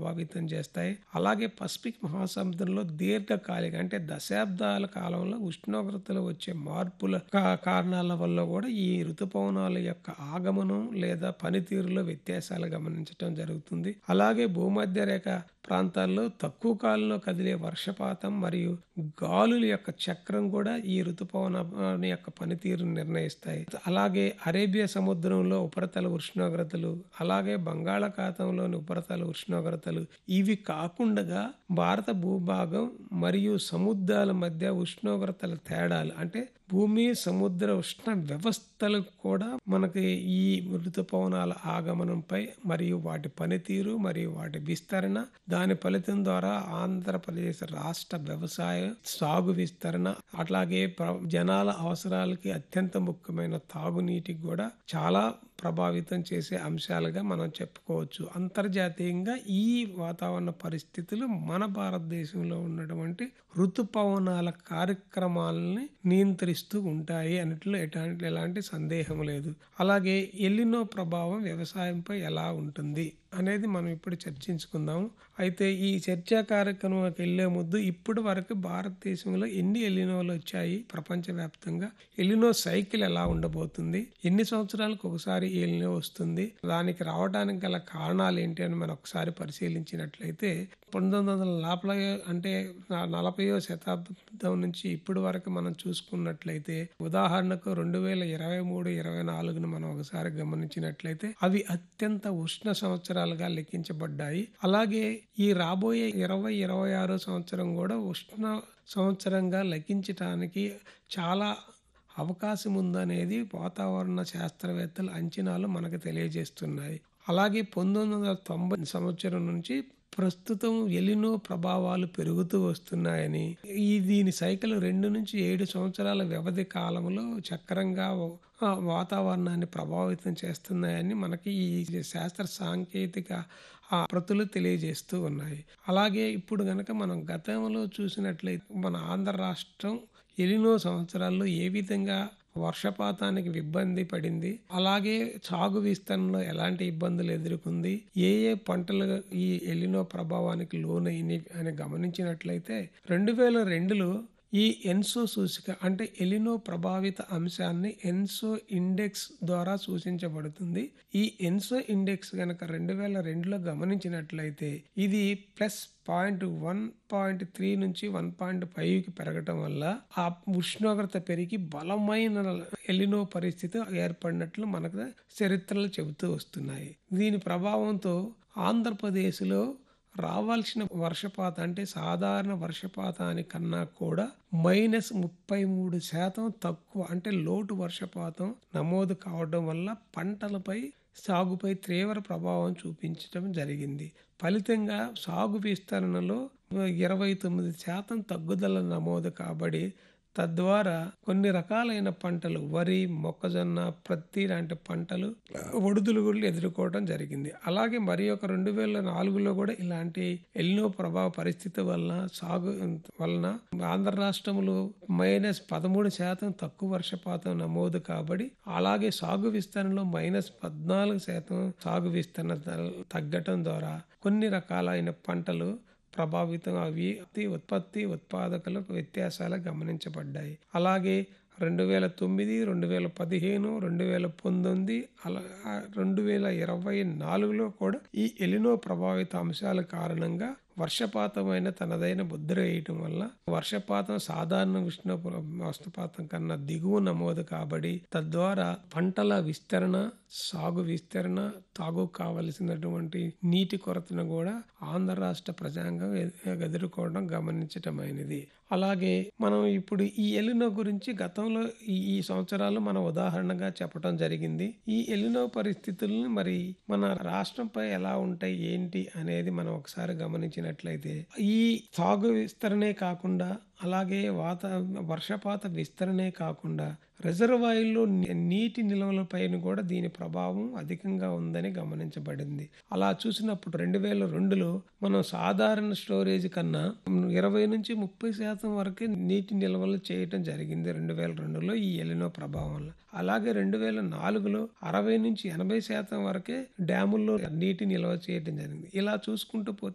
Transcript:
ప్రభావితం చేస్తాయి అలాగే పసిఫిక్ మహాసముద్రంలో దీర్ఘకాలిక అంటే దశాబ్దాల కాలంలో ఉష్ణోగ్రతలు వచ్చే మార్పుల కా- కారణాల వల్ల కూడా ఈ ఋతుపవనాల యొక్క ఆగమనం లేదా పనితీరులో వ్యత్యాసాలు గమనించడం జరుగుతుంది అలాగే భూమధ్య రేఖ ప్రాంతాల్లో తక్కువ కాలంలో కదిలే వర్షపాతం మరియు గాలుల యొక్క చక్రం కూడా ఈ ఋతుపవన యొక్క పనితీరును నిర్ణయిస్తాయి అలాగే అరేబియా సముద్రంలో ఉపరితల ఉష్ణోగ్రతలు అలాగే బంగాళాఖాతంలోని ఉపరితల ఉష్ణోగ్రతలు ఇవి కాకుండా భారత భూభాగం మరియు సముద్రాల మధ్య ఉష్ణోగ్రతల తేడాలు అంటే భూమి సముద్ర ఉష్ణ వ్యవస్థలు కూడా మనకి ఈ ఋతుపవనాల ఆగమనంపై మరియు వాటి పనితీరు మరియు వాటి విస్తరణ దాని ఫలితం ద్వారా ఆంధ్రప్రదేశ్ రాష్ట్ర వ్యవసాయ సాగు విస్తరణ అట్లాగే ప్ర- జనాల అవసరాలకి అత్యంత ముఖ్యమైన తాగునీటికి కూడా చాలా ప్రభావితం చేసే అంశాలుగా మనం చెప్పుకోవచ్చు అంతర్జాతీయంగా ఈ వాతావరణ పరిస్థితులు మన భారతదేశంలో ఉన్నటువంటి ఋతుపవనాల కార్యక్రమాలని నియంత్రిస్తూ ఉంటాయి అన్నట్లు ఎలాంటి ఎలాంటి సందేహం లేదు అలాగే ఎల్లినో ప్రభావం వ్యవసాయంపై ఎలా ఉంటుంది అనేది మనం ఇప్పుడు చర్చించుకుందాం అయితే ఈ చర్చా కార్యక్రమంకి వెళ్లే ముందు ఇప్పటి వరకు భారతదేశంలో ఎన్ని ఎలినోలు వచ్చాయి ప్రపంచవ్యాప్తంగా ఎలినో సైకిల్ ఎలా ఉండబోతుంది ఎన్ని సంవత్సరాలకు ఒకసారి ఎలినో వస్తుంది దానికి రావడానికి గల కారణాలు ఏంటి అని మనం ఒకసారి పరిశీలించినట్లయితే పంతొమ్మిది వందల నలభై అంటే నా- నలభైవ శతాబ్దం నుంచి ఇప్పటి వరకు మనం చూసుకున్నట్లయితే ఉదాహరణకు రెండు వేల ఇరవై మూడు ఇరవై నాలుగును మనం ఒకసారి గమనించినట్లయితే అవి అత్యంత ఉష్ణ సంవత్సరాలుగా లెక్కించబడ్డాయి అలాగే ఈ రాబోయే ఇరవై ఇరవై ఆరో సంవత్సరం కూడా ఉష్ణ సంవత్సరంగా లెక్కించటానికి చాలా అవకాశం ఉందనేది వాతావరణ శాస్త్రవేత్తల అంచనాలు మనకు తెలియజేస్తున్నాయి అలాగే పంతొమ్మిది వందల తొంభై సంవత్సరం నుంచి ప్రస్తుతం ఎలినో ప్రభావాలు పెరుగుతూ వస్తున్నాయని ఈ దీని సైకిల్ రెండు నుంచి ఏడు సంవత్సరాల వ్యవధి కాలంలో చక్రంగా ఆ, వాతావరణాన్ని ప్రభావితం చేస్తున్నాయని మనకి ఈ శాస్త్ర సాంకేతిక ఆ ప్రతులు తెలియజేస్తూ ఉన్నాయి అలాగే ఇప్పుడు గనక మనం గతంలో చూసినట్లయితే మన ఆంధ్ర రాష్ట్రం ఎలినో సంవత్సరాల్లో ఏ విధంగా వర్షపాతానికి ఇబ్బంది పడింది అలాగే సాగు విస్తరణలో ఎలాంటి ఇబ్బందులు ఎదుర్కొంది ఏ ఏ పంటలు ఈ ఎలినో ప్రభావానికి లోనైనవి అని గమనించినట్లయితే రెండు వేల రెండులో ఈ ఎన్సో సూచిక అంటే ఎలినో ప్రభావిత అంశాన్ని ఎన్సో ఇండెక్స్ ద్వారా సూచించబడుతుంది ఈ ఎన్సో ఇండెక్స్ గనక రెండు వేల రెండులో గమనించినట్లయితే ఇది plus point one point three నుంచి వన్ పాయింట్ ఫైవ్కి పెరగటం వల్ల ఆ ఉష్ణోగ్రత పెరిగి బలమైన ఎలినో పరిస్థితి ఏర్పడినట్లు మనకు చరిత్రలు చెబుతూ వస్తున్నాయి దీని ప్రభావంతో ఆంధ్రప్రదేశ్లో రావాల్సిన వర్షపాతం అంటే సాధారణ వర్షపాతానికన్నా కూడా మైనస్ ముప్పై మూడు శాతం తక్కువ అంటే లోటు వర్షపాతం నమోదు కావడం వల్ల పంటలపై సాగుపై తీవ్ర ప్రభావం చూపించడం జరిగింది ఫలితంగా సాగు విస్తరణలో ఇరవై తొమ్మిది శాతం తగ్గుదల నమోదు కాబడి తద్వారా కొన్ని రకాలైన పంటలు వరి మొక్కజొన్న ప్రత్తి లాంటి పంటలు ఒడిదుడుగులు ఎదుర్కోవడం జరిగింది అలాగే మరి ఒక రెండు వేల నాలుగులో కూడా ఇలాంటి ఎన్నో ప్రభావ పరిస్థితి వలన సాగు వలన ఆంధ్ర రాష్ట్రంలో మైనస్ పదమూడు శాతం తక్కువ వర్షపాతం నమోదు కాబడి అలాగే సాగు విస్తరణలో మైనస్ పద్నాలుగు శాతం సాగు విస్తరణ తగ్గటం ద్వారా కొన్ని రకాలైన పంటలు ప్రభావితం అవి ఉత్పత్తి ఉత్పాదకులకు వ్యత్యాసాలు గమనించబడ్డాయి అలాగే రెండు వేల తొమ్మిది రెండు వేల పదిహేను రెండు వేల పంతొమ్మిది అలా రెండు వేల ఇరవై నాలుగులో కూడా ఈ ఎలినో ప్రభావిత అంశాల కారణంగా వర్షపాతమైన తనదైన ముద్ర వేయటం వల్ల వర్షపాతం సాధారణ ఉష్ణ వర్షపాతం కన్నా దిగువ నమోదు కాబడి తద్వారా పంటల విస్తరణ సాగు విస్తరణ తాగు కావలసినటువంటి నీటి కొరతను కూడా ఆంధ్ర రాష్ట్ర ప్రజాంగం ఎదుర్కోవడం గమనించటమైనది అలాగే మనం ఇప్పుడు ఈ ఎలినో గురించి గతంలో ఈ ఈ సంవత్సరాలు మన ఉదాహరణగా చెప్పడం జరిగింది ఈ ఎలినో పరిస్థితులను మరి మన రాష్ట్రంపై ఎలా ఉంటాయి ఏంటి అనేది మనం ఒకసారి గమనించినట్లయితే ఈ సాగు విస్తరణే కాకుండా అలాగే వాత వర్షపాత విస్తరణే కాకుండా రిజర్వాయర్లో నీటి నిల్వలపైన కూడా దీని ప్రభావం అధికంగా ఉందని గమనించబడింది అలా చూసినప్పుడు రెండు వేల రెండులో మనం సాధారణ స్టోరేజ్ కన్నా ఇరవై నుంచి ముప్పై శాతం వరకే నీటి నిల్వలు చేయటం జరిగింది రెండు వేల రెండులో ఈ ఎలినో ప్రభావం వల్ల అలాగే రెండు వేల నాలుగులో అరవై నుంచి ఎనభై శాతం వరకే డ్యాముల్లో నీటి నిల్వ చేయడం జరిగింది ఇలా చూసుకుంటూ పోతే